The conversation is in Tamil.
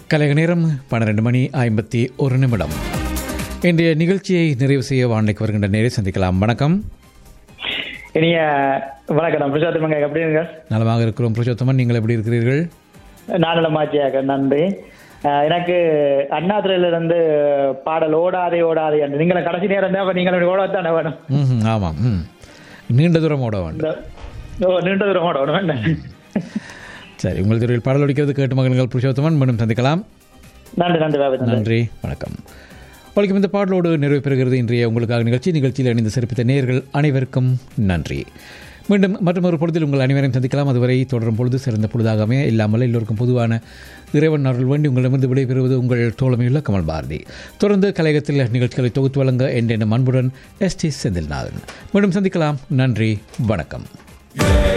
கலைக நேரம் பன்னிரண்டு மணி ஐம்பத்தி ஒரு நிமிடம் இன்றைய நிகழ்ச்சியை நிறைவு செய்ய வானிலைக்கு வருகின்ற நேரை சந்திக்கலாம் வணக்கம் இனிய வணக்கம் நான் பிரசாத் மங்க எப்படி இருங்க நலமாக இருக்கிறோம் புருஷோத்தமன் நீங்கள் எப்படி இருக்கிறீர்கள் நானலமாச்சியாக நன்றி அஹ் எனக்கு அண்ணாதுரையில இருந்து பாடல் ஓடாதே ஓடாதே என்று நீங்கள கடைசி நேரம் தான் நீங்கள் ஓடத்தானே வேணும் ம் ஆமாம் ம் நீண்ட தூரம் ஓட வேண்டும் இந்த- ஓ நீண்ட தூரம் ஓடணும் என்ன? சரி உங்கள் துறையில் பாடல் ஒழிக்கிறது கேட்டு மகன்கள் புருஷோத்தமன் மீண்டும் சந்திக்கலாம் நன்றி நன்றி பாபு நன்றி நன்றி வணக்கம் வணக்கம் இந்த பாடலோடு நிறைவு பெறுகிறது இன்றைய உங்களுக்காக நிகழ்ச்சி நிகழ்ச்சியில் இணைந்து சிறப்பித்த நேயர்கள் அனைவருக்கும் நன்றி மீண்டும் மற்றொரு பொழுதில் உங்கள் அனைவரையும் சந்திக்கலாம் அதுவரை தொடரும் பொழுது சிறந்த பொழுதாக அமைய இல்லாமல் எல்லோருக்கும் பொதுவான இறைவன் அருள் வேண்டி உங்களிடமிருந்து விடைபெறுவது உங்கள் தோழமையுள்ள கமல் பாரதி தொடர்ந்து கலையகத்தில் நிகழ்ச்சிகளை தொகுத்து வழங்க என்றென்னும் அன்புடன் எஸ் டி செந்தில்நாதன் மீண்டும் சந்திக்கலாம் நன்றி வணக்கம்